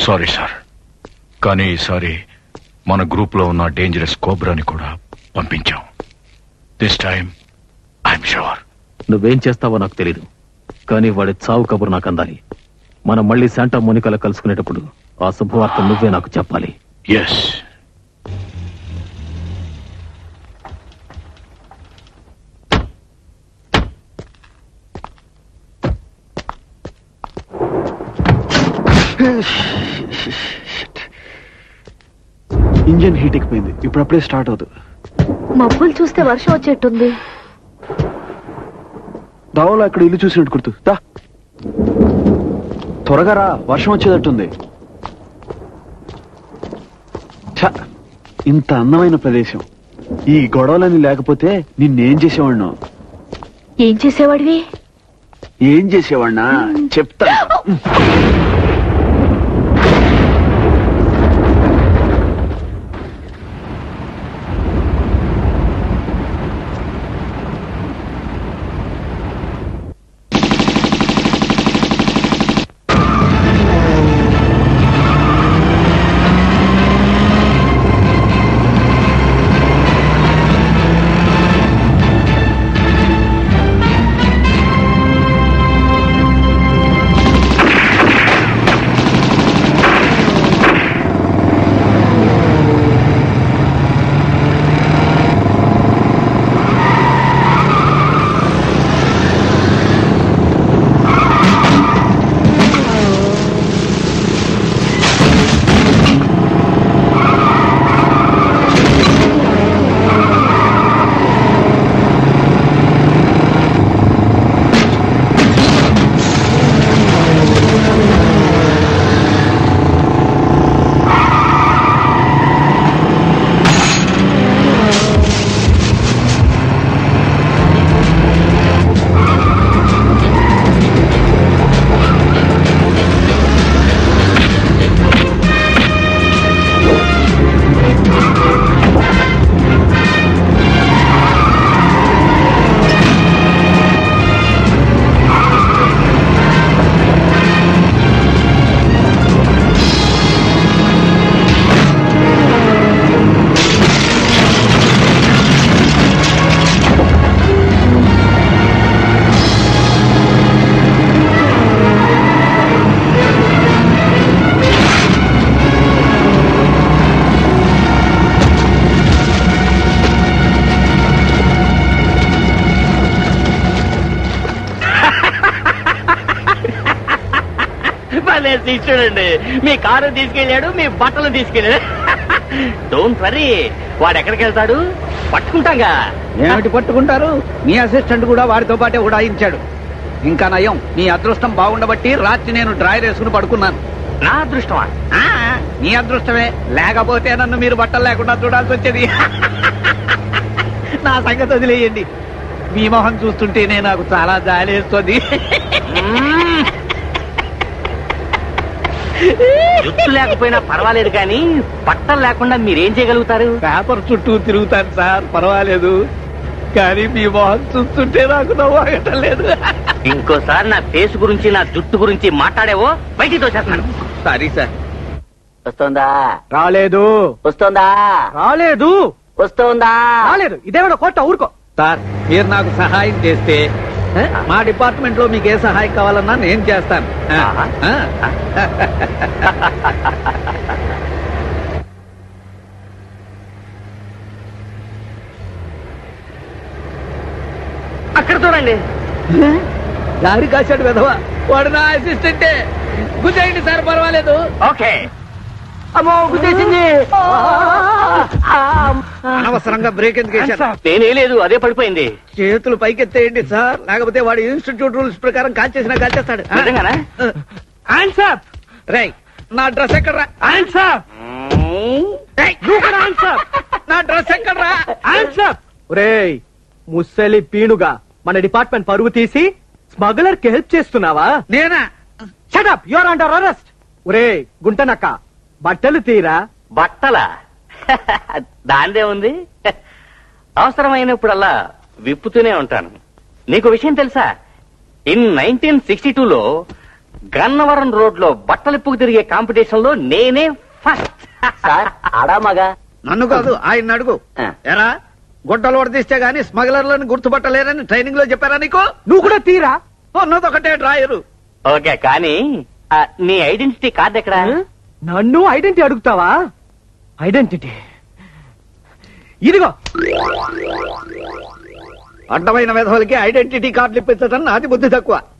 Sorry sir కానీ ఈసారి మన గ్రూప్ లో ఉన్న డేంజరస్ కోబ్రాని కూడా పంపించాం దిస్ టైం ఐఎమ్ షూర్ నువ్వేం చేస్తావో నాకు తెలీదు కానీ వాడి చావు కబురు నాకు అందాలి మనం మళ్ళీ శాంటా మోనికాలో కలుసుకునేటప్పుడు ఆ శుభవార్త నువ్వే నాకు చెప్పాలి ఎస్ ఇంజన్ హీట్ ఎక్కిపోయింది ఇప్పుడప్పుడే స్టార్ట్ అవుతుంది మబ్బులు చూస్తే వర్షం వచ్చేట్టుంది దావలో అక్కడ ఇల్లు చూసినట్టు గుర్తు దా త్వరగా రా వర్షం వచ్చేటట్టుంది ఛ, ఇంత అందమైన ప్రదేశం ఈ గొడవలని లేకపోతే నిన్నేం చేసేవాడినో ఏం చేసేవాడివి ఏం చేసేవాడినా చెప్తా భలే శిష్యుడండి మీ కారు తీసుకెళ్ళాడు మీ బట్టలు తీసుకెళ్ళాడు డోంట్ వరీ వాడు ఎక్కడికి వెళ్తాడు పట్టుకుంటాగా ఏమిటి పట్టుకుంటారు మీ అసిస్టెంట్ కూడా వాడితో పాటే ఉడాయించాడు ఇంకా నయం మీ అదృష్టం బాగుండబట్టి రాత్రి నేను డ్రాయర్ వేసుకుని పడుకున్నాను నా అదృష్టమా ఆ, మీ అదృష్టమే లేకపోతే నన్ను మీరు బట్టలు లేకుండా చూడాల్సి వచ్చేది నా సంగతి వదిలేయండి మీ మొహం చూస్తుంటేనే నాకు చాలా జాలేస్తుంది మ్మ్. జుట్టు లేకపోయినా పర్వాలేదు కానీ బట్టలు లేకుండా మీరేం చేయగలుగుతారు పేపర్ చుట్టూ తిరుగుతాను సార్ పర్వాలేదు కానీ మీ మొహం చూస్తుంటే నాకు నవ్వాగటం లేదు ఇంకోసారి నా ఫేస్ గురించి నా జుట్టు గురించి మాట్లాడేవో బయటికి తోచేస్తున్నాను సారీ సార్ వస్తోందా రాలేదు వస్తోందా రాలేదు వస్తోందా రాలేదు ఇదేమన్నా కోట ఊరుకో సార్ మీరు నాకు సహాయం చేస్తే ఏ, మా డిపార్ట్మెంట్ లో మీకు ఏ సహాయం కావాలన్నా నేను చేస్తాను ఆ, ఆహా. ఆ. అక్కడ చూడండి దారి కాశాడు విధవా వాడు నా అసిస్టెంటే గుద్దేయండి సార్ పర్వాలేదు ఓకే అమ్మో గుద్దేసింది అనవసరంగా బ్రేక్ ఎందుకు వేశారు నేనే లేదు అదే పడిపోయింది చేతులు పైకెత్తేయండి సార్ లేకపోతే వాడు ఇన్స్టిట్యూట్ రూల్స్ ప్రకారం కాల్చేసినా కాల్చేస్తాడు నిజంగానా ఆన్సర్ రై నా డ్రెస్ ఎక్కడరా ఆన్సర్ నా డ్రెస్ ఎక్కడరా ఆన్సర్ ఒరేయ్ ముసలి పీనుగా మన డిపార్ట్మెంట్ పరువు తీసి స్మగ్లర్ కి హెల్ప్ చేస్తున్నావా నేనా షటప్ యువర్ అండర్ అరెస్ట్ ఒరే గుంటనక్క బట్టలు తీరా బట్టల దాందే ఉంది అవసరమైనప్పుడల్లా విప్పుతూనే ఉంటాను నీకు విషయం తెలుసా ఇన్ నైన్టీన్ సిక్స్టీ టూలో గన్నవరం రోడ్ లో బట్టలిప్పుకు తిరిగే కాంపిటీషన్ లో నేనే ఫస్ట్ సార్ ఆడా మగా నన్ను కాదు ఆయన అడుగు ఆ. ఎరా గుడ్డలు వడదీస్తే గాని స్మగ్లర్లను గుర్తుపట్టలేరని ట్రైనింగ్ లో చెప్పారా నీకు నువ్వు కూడా తీరా ఉన్నదొకటే డ్రాయరు ఓకే కానీ ఆ, నీ ఐడెంటిటీ కార్డ్ ఎక్కడ నన్ను ఐడెంటిటీ అడుగుతావా ఐడెంటిటీ ఇదిగో అడ్డమైన విధవులకి ఐడెంటిటీ కార్డులు ఇప్పించడం నాది బుద్ధి తక్కువ